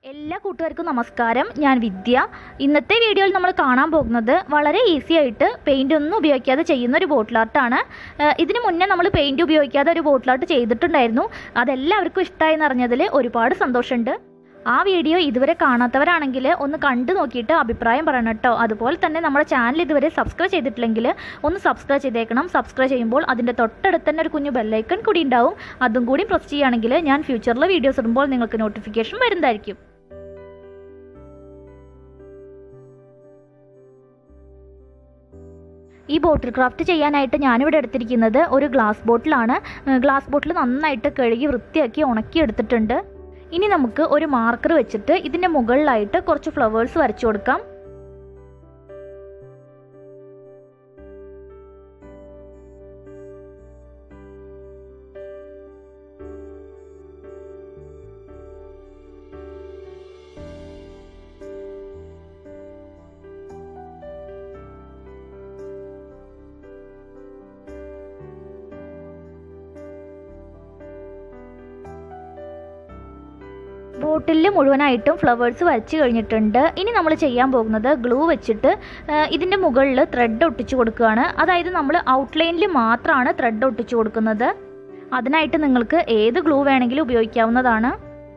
എല്ലാ കൂട്ടുകാർക്കും നമസ്കാരം ഞാൻ വിദ്യ ഇന്നത്തെ വീഡിയോയിൽ നമ്മൾ കാണാൻ പോകുന്നത് വളരെ ഈസി ആയിട്ട് പെയിൻ്റ് ഒന്നും ഉപയോഗിക്കാതെ ചെയ്യുന്ന ഒരു ബോട്ടിൽ ആർട്ടാണ് ഏഹ് ഇതിന് മുന്നേ നമ്മൾ പെയിൻറ് ഉപയോഗിക്കാതെ ഒരു ബോട്ടിൽ ആർട്ട് ചെയ്തിട്ടുണ്ടായിരുന്നു അതെല്ലാവർക്കും ഇഷ്ടമായി എന്നറിഞ്ഞതിൽ ഒരുപാട് സന്തോഷമുണ്ട് ആ വീഡിയോ ഇതുവരെ കാണാത്തവരാണെങ്കിൽ ഒന്ന് കണ്ടു നോക്കിയിട്ട് അഭിപ്രായം പറയണം കേട്ടോ അതുപോലെ തന്നെ നമ്മുടെ ചാനൽ ഇതുവരെ സബ്സ്ക്രൈബ് ചെയ്തിട്ടില്ലെങ്കിൽ ഒന്ന് സബ്സ്ക്രൈബ് ചെയ്തേക്കണം സബ്സ്ക്രൈബ് ചെയ്യുമ്പോൾ അതിൻ്റെ തൊട്ടടുത്ത് തന്നെ ഒരു കുഞ്ഞു ബെല്ലൈക്കൺ കൂടി ഉണ്ടാവും അതും കൂടി പ്രസ് ചെയ്യുകയാണെങ്കിൽ ഞാൻ ഫ്യൂച്ചറിൽ വീഡിയോസ് ഇടുമ്പോൾ നിങ്ങൾക്ക് നോട്ടിഫിക്കേഷൻ വരുന്നതായിരിക്കും ഈ ബോട്ടിൽ ക്രാഫ്റ്റ് ചെയ്യാനായിട്ട് ഞാനിവിടെ എടുത്തിരിക്കുന്നത് ഒരു ഗ്ലാസ് ബോട്ടിലാണ് ഗ്ലാസ് ബോട്ടിൽ നന്നായിട്ട് കഴുകി വൃത്തിയാക്കി ഉണക്കി എടുത്തിട്ടുണ്ട് ഇനി നമുക്ക് ഒരു മാർക്കർ വെച്ചിട്ട് ഇതിൻ്റെ മുകളിലായിട്ട് കുറച്ച് ഫ്ലവേഴ്സ് വരച്ചു കൊടുക്കാം ബോട്ടിലിൽ മുഴുവനായിട്ടും ഫ്ലവേഴ്സ് വരച്ച് കഴിഞ്ഞിട്ടുണ്ട് ഇനി നമ്മൾ ചെയ്യാൻ പോകുന്നത് ഗ്ലൂ വെച്ചിട്ട് ഇതിൻ്റെ മുകളിൽ ത്രെഡ് ഒട്ടിച്ചു കൊടുക്കുകയാണ് അതായത് നമ്മൾ ഔട്ട്ലൈനിൽ മാത്രമാണ് ത്രെഡ് ഒട്ടിച്ചു കൊടുക്കുന്നത് അതിനായിട്ട് നിങ്ങൾക്ക് ഏത് ഗ്ലൂ വേണമെങ്കിലും ഉപയോഗിക്കാവുന്നതാണ്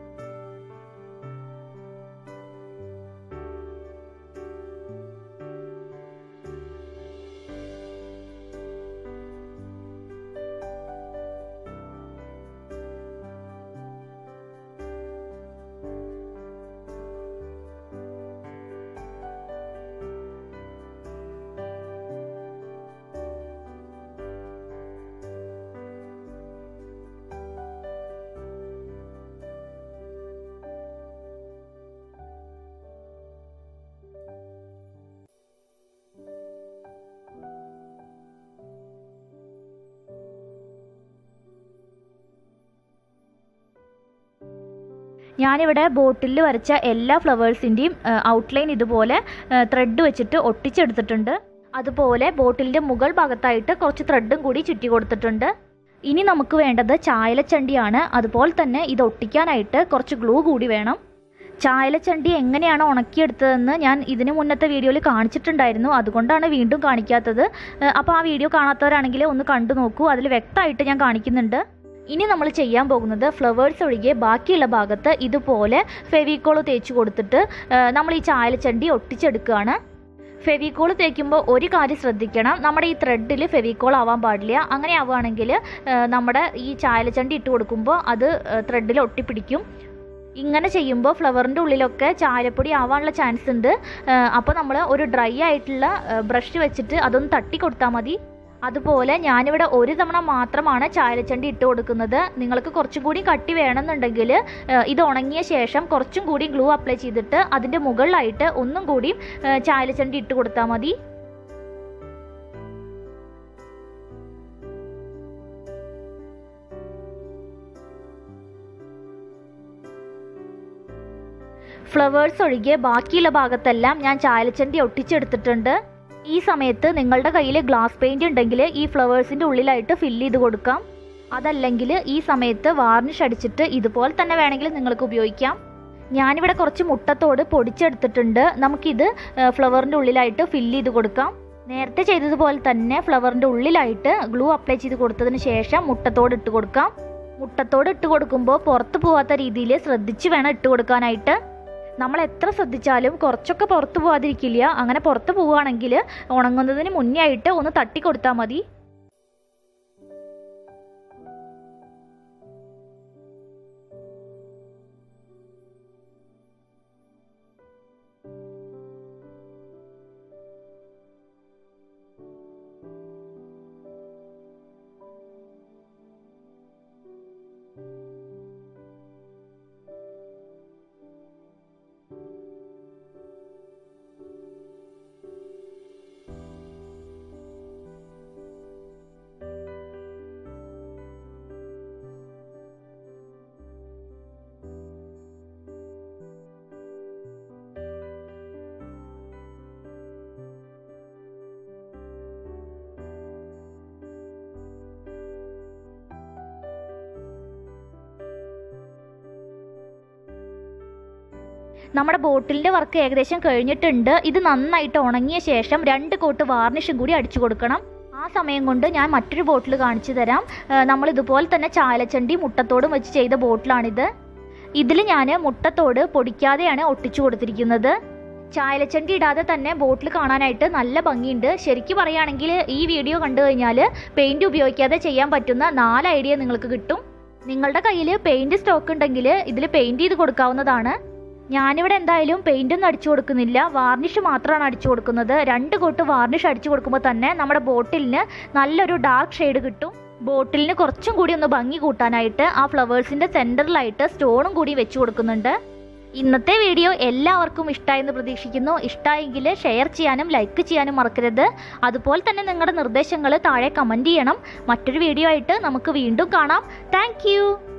ഞാനിവിടെ ബോട്ടിൽ വരച്ച എല്ലാ ഫ്ലവേഴ്സിൻ്റെയും ഔട്ട്ലൈൻ ഇതുപോലെ ത്രെഡ് വെച്ചിട്ട് ഒട്ടിച്ചെടുത്തിട്ടുണ്ട് അതുപോലെ ബോട്ടിലിൻ്റെ മുകൾ ഭാഗത്തായിട്ട് കുറച്ച് ത്രെഡും കൂടി ചുറ്റി കൊടുത്തിട്ടുണ്ട് ഇനി നമുക്ക് വേണ്ടത് ചായലച്ചണ്ടിയാണ് അതുപോലെ തന്നെ ഇത് ഒട്ടിക്കാനായിട്ട് കുറച്ച് ഗ്ലൂ കൂടി വേണം ചായലച്ചണ്ടി എങ്ങനെയാണ് ഉണക്കിയെടുത്തതെന്ന് ഞാൻ ഇതിന് മുന്നത്തെ വീഡിയോയിൽ കാണിച്ചിട്ടുണ്ടായിരുന്നു അതുകൊണ്ടാണ് വീണ്ടും കാണിക്കാത്തത് അപ്പോൾ ആ വീഡിയോ കാണാത്തവരാണെങ്കിൽ ഒന്ന് കണ്ടു നോക്കൂ അതിൽ വ്യക്തമായിട്ട് ഞാൻ കാണിക്കുന്നുണ്ട് ഇനി നമ്മൾ ചെയ്യാൻ പോകുന്നത് ഫ്ലവേഴ്സ് ഒഴികെ ബാക്കിയുള്ള ഭാഗത്ത് ഇതുപോലെ ഫെവിക്കോൾ തേച്ച് കൊടുത്തിട്ട് നമ്മൾ ഈ ചായലച്ചണ്ടി ഒട്ടിച്ചെടുക്കുകയാണ് ഫെവിക്കോൾ തേക്കുമ്പോൾ ഒരു കാര്യം ശ്രദ്ധിക്കണം നമ്മുടെ ഈ ത്രെഡിൽ ഫെവിക്കോൾ ആവാൻ പാടില്ല അങ്ങനെ ആവുകയാണെങ്കിൽ നമ്മുടെ ഈ ചായലച്ചണ്ടി ഇട്ട് കൊടുക്കുമ്പോൾ അത് ത്രെഡിൽ ഒട്ടിപ്പിടിക്കും ഇങ്ങനെ ചെയ്യുമ്പോൾ ഫ്ലവറിൻ്റെ ഉള്ളിലൊക്കെ ചായപ്പൊടി ആവാനുള്ള ചാൻസ് ഉണ്ട് അപ്പോൾ നമ്മൾ ഒരു ഡ്രൈ ആയിട്ടുള്ള ബ്രഷ് വെച്ചിട്ട് അതൊന്ന് തട്ടി കൊടുത്താൽ മതി അതുപോലെ ഞാനിവിടെ ഒരു തവണ മാത്രമാണ് ചായലച്ചണ്ടി ഇട്ട് കൊടുക്കുന്നത് നിങ്ങൾക്ക് കുറച്ചും കൂടി കട്ടി വേണമെന്നുണ്ടെങ്കിൽ ഇത് ഉണങ്ങിയ ശേഷം കുറച്ചും കൂടി ഗ്ലൂ അപ്ലൈ ചെയ്തിട്ട് അതിൻ്റെ മുകളിലായിട്ട് ഒന്നും കൂടി ചായലച്ചണ്ടി ഇട്ട് കൊടുത്താൽ മതി ഫ്ലവേഴ്സ് ഒഴികെ ബാക്കിയുള്ള ഭാഗത്തെല്ലാം ഞാൻ ചായലച്ചണ്ടി ഒട്ടിച്ചെടുത്തിട്ടുണ്ട് ഈ സമയത്ത് നിങ്ങളുടെ കയ്യിൽ ഗ്ലാസ് പെയിന്റ് ഉണ്ടെങ്കിൽ ഈ ഫ്ലവേഴ്സിൻ്റെ ഉള്ളിലായിട്ട് ഫില്ല് ചെയ്ത് കൊടുക്കാം അതല്ലെങ്കിൽ ഈ സമയത്ത് വാർണിഷ് അടിച്ചിട്ട് ഇതുപോലെ തന്നെ വേണമെങ്കിൽ നിങ്ങൾക്ക് ഉപയോഗിക്കാം ഞാനിവിടെ കുറച്ച് മുട്ടത്തോട് പൊടിച്ചെടുത്തിട്ടുണ്ട് നമുക്കിത് ഫ്ലവറിൻ്റെ ഉള്ളിലായിട്ട് ഫില്ല് ചെയ്ത് കൊടുക്കാം നേരത്തെ ചെയ്തതുപോലെ തന്നെ ഫ്ലവറിൻ്റെ ഉള്ളിലായിട്ട് ഗ്ലൂ അപ്ലൈ ചെയ്ത് കൊടുത്തതിന് ശേഷം മുട്ടത്തോട് ഇട്ട് കൊടുക്കാം മുട്ടത്തോട് ഇട്ട് കൊടുക്കുമ്പോൾ പുറത്ത് പോവാത്ത രീതിയിൽ ശ്രദ്ധിച്ച് വേണം ഇട്ട് കൊടുക്കാനായിട്ട് നമ്മൾ എത്ര ശ്രദ്ധിച്ചാലും കുറച്ചൊക്കെ പുറത്ത് പോകാതിരിക്കില്ല അങ്ങനെ പുറത്ത് പോവുകയാണെങ്കിൽ ഉണങ്ങുന്നതിന് മുന്നേ ആയിട്ട് ഒന്ന് തട്ടി കൊടുത്താൽ മതി നമ്മുടെ ബോട്ടിലിൻ്റെ വർക്ക് ഏകദേശം കഴിഞ്ഞിട്ടുണ്ട് ഇത് നന്നായിട്ട് ഉണങ്ങിയ ശേഷം രണ്ട് കോട്ട് വാർണിഷും കൂടി അടിച്ചു കൊടുക്കണം ആ സമയം കൊണ്ട് ഞാൻ മറ്റൊരു ബോട്ടിൽ കാണിച്ചു തരാം ഏഹ് നമ്മൾ ഇതുപോലെ തന്നെ ചായലച്ചണ്ടി മുട്ടത്തോടും വെച്ച് ചെയ്ത ബോട്ടിലാണിത് ഇതിൽ ഞാൻ മുട്ടത്തോട് പൊടിക്കാതെയാണ് ഒട്ടിച്ചു കൊടുത്തിരിക്കുന്നത് ചായലച്ചണ്ടി ഇടാതെ തന്നെ ബോട്ടിൽ കാണാനായിട്ട് നല്ല ഭംഗിയുണ്ട് ശരിക്കും പറയുകയാണെങ്കിൽ ഈ വീഡിയോ കണ്ടു കഴിഞ്ഞാൽ പെയിൻറ് ഉപയോഗിക്കാതെ ചെയ്യാൻ പറ്റുന്ന നാല് ഐഡിയ നിങ്ങൾക്ക് കിട്ടും നിങ്ങളുടെ കയ്യിൽ പെയിൻറ് സ്റ്റോക്ക് ഉണ്ടെങ്കിൽ ഇതിൽ പെയിൻറ് ചെയ്ത് കൊടുക്കാവുന്നതാണ് ഞാനിവിടെ എന്തായാലും പെയിൻ്റ് ഒന്നും അടിച്ചു കൊടുക്കുന്നില്ല വാർണിഷ് മാത്രമാണ് അടിച്ചു കൊടുക്കുന്നത് രണ്ട് കോട്ട് വാർണിഷ് അടിച്ചു കൊടുക്കുമ്പോൾ തന്നെ നമ്മുടെ ബോട്ടിലിന് നല്ലൊരു ഡാർക്ക് ഷെയ്ഡ് കിട്ടും ബോട്ടിലിന് കുറച്ചും കൂടി ഒന്ന് ഭംഗി കൂട്ടാനായിട്ട് ആ ഫ്ലവേഴ്സിൻ്റെ സെൻറ്ററിലായിട്ട് സ്റ്റോണും കൂടി വെച്ച് കൊടുക്കുന്നുണ്ട് ഇന്നത്തെ വീഡിയോ എല്ലാവർക്കും ഇഷ്ടമായെന്ന് പ്രതീക്ഷിക്കുന്നു ഇഷ്ടമായെങ്കിൽ ഷെയർ ചെയ്യാനും ലൈക്ക് ചെയ്യാനും മറക്കരുത് അതുപോലെ തന്നെ നിങ്ങളുടെ നിർദ്ദേശങ്ങൾ താഴെ കമൻറ്റ് ചെയ്യണം മറ്റൊരു വീഡിയോ ആയിട്ട് നമുക്ക് വീണ്ടും കാണാം താങ്ക്